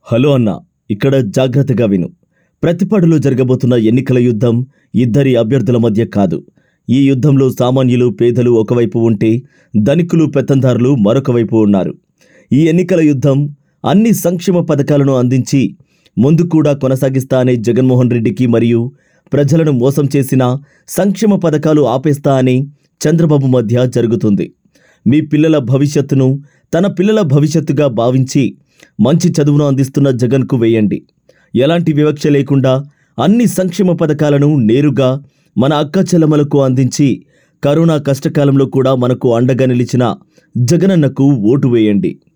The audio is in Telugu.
హలో అన్న ఇక్కడ జాగ్రత్తగా విను ప్రతిపాడులో జరగబోతున్న ఎన్నికల యుద్ధం ఇద్దరి అభ్యర్థుల మధ్య కాదు ఈ యుద్ధంలో సామాన్యులు పేదలు ఒకవైపు ఉంటే ధనికులు పెత్తందారులు మరొక వైపు ఉన్నారు ఈ ఎన్నికల యుద్ధం అన్ని సంక్షేమ పథకాలను అందించి ముందు కూడా కొనసాగిస్తా అనే జగన్మోహన్ రెడ్డికి మరియు ప్రజలను మోసం చేసిన సంక్షేమ పథకాలు ఆపేస్తా అని చంద్రబాబు మధ్య జరుగుతుంది మీ పిల్లల భవిష్యత్తును తన పిల్లల భవిష్యత్తుగా భావించి మంచి చదువును అందిస్తున్న జగన్కు వేయండి ఎలాంటి వివక్ష లేకుండా అన్ని సంక్షేమ పథకాలను నేరుగా మన అక్క చెల్లెమ్మలకు అందించి కరోనా కష్టకాలంలో కూడా మనకు అండగా నిలిచిన జగనన్నకు ఓటు వేయండి